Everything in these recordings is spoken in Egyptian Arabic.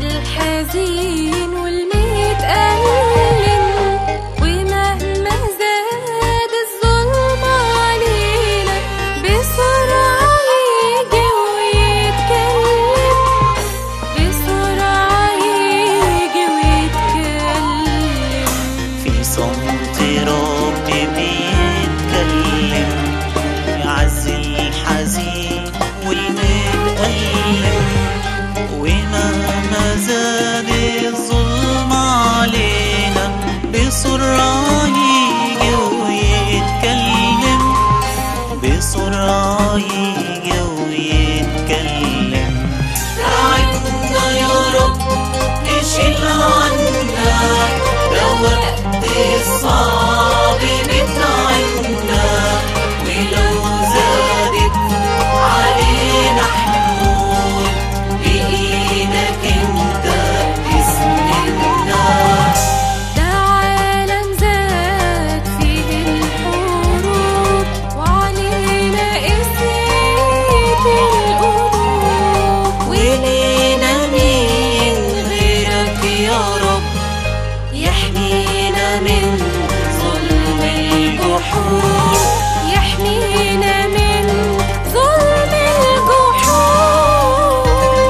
الحزين والمتألم ومهما زاد الظلم علينا بسرعة يجي ويتكلم بسرعة يجي ويتكلم في صمت ربي بيتكلم يعزي الحزين والمتألم ومهما زاد الظلم علينا بسرعة يجي ويتكلم بسرعة يجي ويتكلم ساعدنا يا رب اشيل عنا ده وقت الصعب بتاعنا ولو زادت علينا حمول بإيدك انت تسندنا ده عالم زاد فيه الحروب وعلينا قسيت القلوب ولينا مين غيرك يا رب يحمينا من ظلم الجحود يحمينا من ظلم الجحود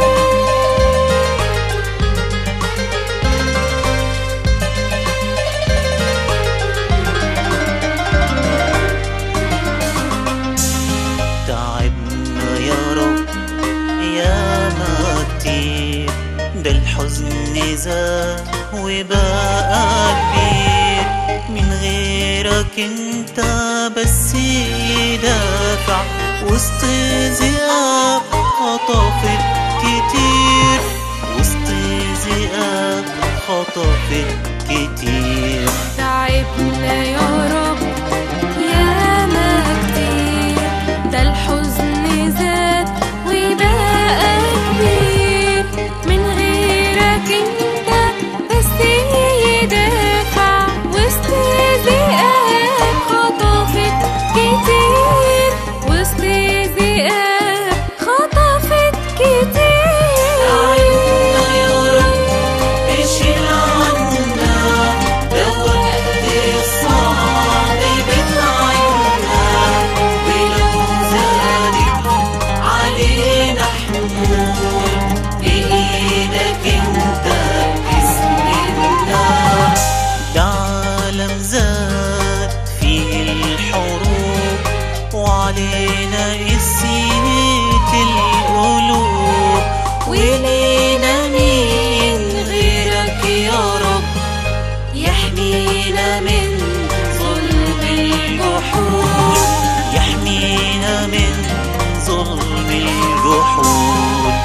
تعبنا يا رب يا ما كتير ده الحزن زاد وبقى كبير من غيرك انت بس يدافع وسط ذئاب خطفت كتير وسط ذئاب خطفت كتير تعبنا يا رب يا ما كتير ده الحزن زاد وبقى كبير من غيرك انت بس يدافع وسط ذئاب خطفت كتير وسط ذئاب خطفت كتير تعبنا يا رب اشيل عنا ده وقت الصعب بتاعنا ولو زادت علينا حمول بإيدك انت تسندنا ده عالم زاد فيه الحروب وعلينا قسيت القلوب ولينا مين غيرك يا رب يحمينا من ظلم الجحود يحمينا من ظلم الجحود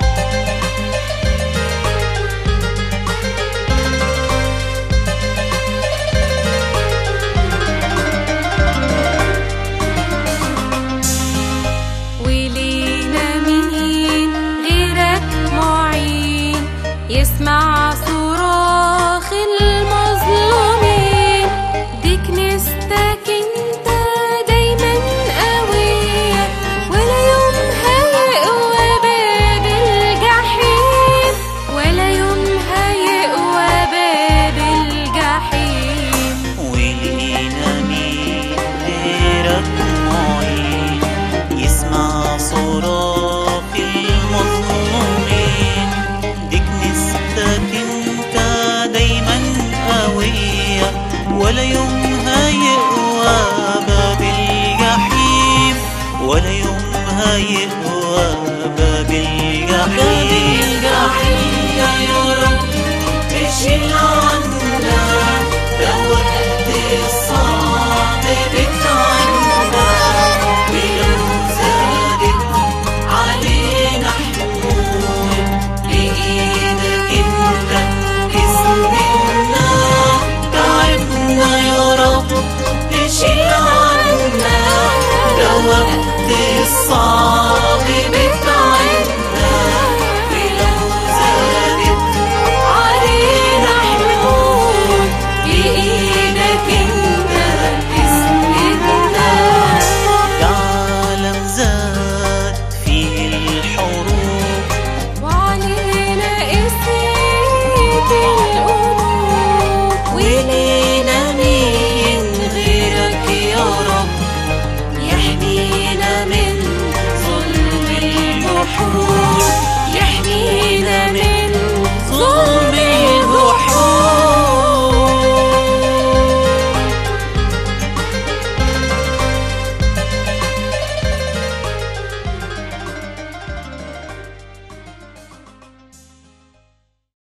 ولينا مين غيرك معين يسمع صراخ